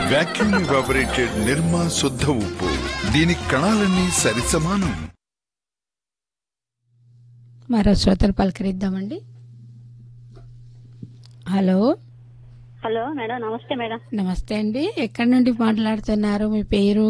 Vacuum evaporated నిర్మా శుద్ధ ఉప్పు దీని కణాలన్నీ సరిసమానం మరో శ్రోతలు పలకరిద్దామండి హలో హలో మేడం నమస్తే మేడం నమస్తే అండి ఎక్కడి నుండి మాట్లాడుతున్నారు మీ పేరు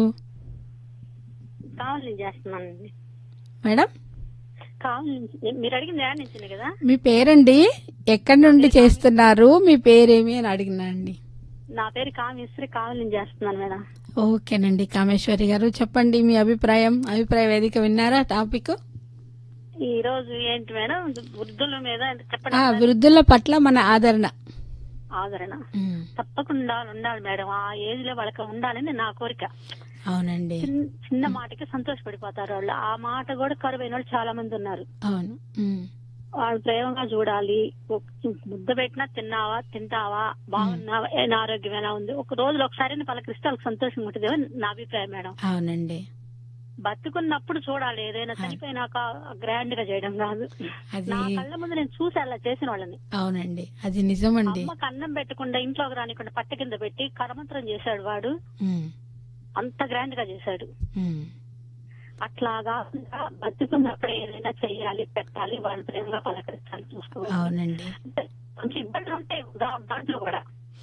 కావాలి చేస్తున్నానండి మేడం కావాలి నుంచి మీరు అడిగింది యాడ్ నుంచి కదా మీ పేరండి ఎక్కడి నుండి చేస్తున్నారు మీ పేరేమి అని అడిగినాండి నా పేరు కామేశ్వరి కావాలి నుంచి చేస్తున్నాను మేడం ఓకేనండి కామేశ్వరి గారు చెప్పండి మీ అభిప్రాయం అభిప్రాయ వేదిక విన్నారా టాపిక్ ఈ రోజు ఏంటి మేడం వృద్ధుల మీద ఆ, చెప్పండి వృద్ధుల పట్ల మన ఆదరణ ఆదరణ ఉమ్, తప్పకుండా ఉండాలి మేడం ఆ ఏజ్ లో వాళ్ళకి ఉండాలని నా కోరిక అవునండి చిన్న- చిన్న మాటకి సంతోషపడిపోతారు వాళ్ళు ఆ మాట కూడా కరువైన వాళ్ళు చాలా మంది ఉన్నారు అవును ఉమ్, వాళ్ళు ప్రేమగా చూడాలి ఒక ముద్ద పెట్టినా తిన్నావా తింటావా బాగున్నావా ఏం ఆరోగ్యం ఎలా ఉంది ఒక రోజులో ఒకసారి పలకరిస్తే వాళ్ళకి సంతోషంగా ఉంటుంది నా అభిప్రాయం మేడం అవునండి బతుకున్నప్పుడు చూడాలి ఏదైనా చనిపోయినాక గ్రాండ్ గా చేయడం కాదు అది నా కళ్ళ ముందు నేను చూసి అలా చేసిన వాళ్ళని అవునండి అది నిజమండి అమ్మకి అన్నం పెట్టకుండా ఇంట్లోకి రానికుండా పట్ట కింద పెట్టి కరమంత్రం చేశాడు వాడు ఉమ్, అంత గ్రాండ్ గా చేశాడు ఉమ్, అట్లా కాకుండా బతుకున్నప్పుడు ఏదైనా చెయ్యాలి పెట్టాలి వాళ్ళు ప్రేమగా పలకరించాలి చూసుకోవాలి అవునండి అంటే కొంచెం ఇబ్బందులు ఉంటాయి దా- దాంట్లో కూడా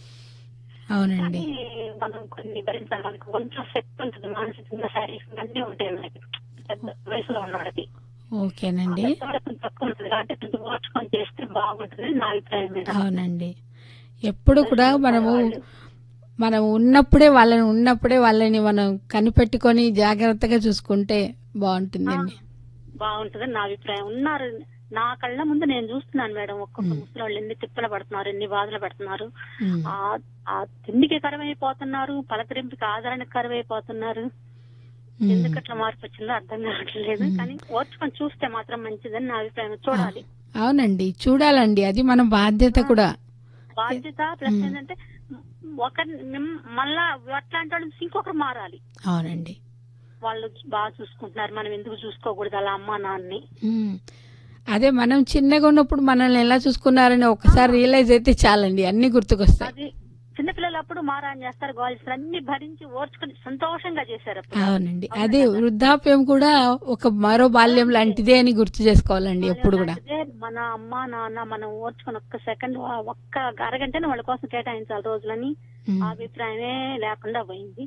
అవునండి కానీ మనం కొన్ని భరించాలి మనకు కొంచెం శక్తి ఉంటుంది మానసికంగా శారీరకంగా అన్ని ఉంటాయి మనకి పెద్ద వయసులో ఉన్నవాడికి ఓకేనండి పెద్దవాళ్ళకి కొంచెం తక్కువ ఉంటుంది కాబట్టి కొంచెం ఓర్చుకొని చేస్తే బాగుంటుంది నా అభిప్రాయం మీద అవునండి ఎప్పుడు కూడా మనము మనం ఉన్నప్పుడే వాళ్ళని ఉన్నప్పుడే వాళ్ళని మనం కనిపెట్టుకొని జాగ్రత్తగా చూసుకుంటే బాగుంటుందండి బాగుంటుంది నా అభిప్రాయం ఉన్నారు నా కళ్ళ ముందు నేను చూస్తున్నాను మేడం ఒక్కొక్క మ్. ముసలి వాళ్ళు ఎన్ని తిప్పలు పడుతున్నారు ఎన్ని బాధలు పడుతున్నారు ఉమ్, ఆ ఆ తిండికి కరమైపోతున్నారు పలకరింపుకి ఆదరణకి కరమైపోతున్నారు ఉమ్, ఎందుకు అట్లా మార్పు వచ్చిందో అర్థం కావట్లేదు కానీ ఓర్చుకొని చూస్తే మాత్రం మంచిదని నా అభిప్రాయం చూడాలి అవునండి చూడాలండి అది మన బాధ్యత కూడా బాధ్యత ప్లస్ ఏంటంటే ఒకరి మిమ్- మళ్ళా అట్లాంటి వాళ్ళు ఇంకొకరు మారాలి అవునండి వాళ్ళు బాగా చూసుకుంటున్నారు మనం ఎందుకు చూసుకోకూడదు అలా అమ్మ నాన్నని ఉమ్, అదే మనం చిన్నగా ఉన్నప్పుడు మనల్ని ఎలా చూసుకున్నారని ఒకసారి రియలైజ్ అయితే చాలండి అన్ని గుర్తుకొస్తాయి అది చిన్నపిల్లలు అప్పుడు మారాన్ చేస్తారు గోల్ చేస్తారు అన్ని భరించి ఓర్చుకుని సంతోషంగా చేశారు అప్పుడు అవునండి అదే వృద్ధాప్యం కూడా ఒక మరో బాల్యం లాంటిదే అని గుర్తు చేసుకోవాలండి ఎప్పుడు కూడా అదే మన అమ్మ నాన్న మనం ఓర్చుకుని ఒక్క సెకండ్ ఒక్క అరగంటనే వాళ్ళ కోసం కేటాయించాలి రోజులని ఉమ్. ఆ అభిప్రాయమే లేకుండా పోయింది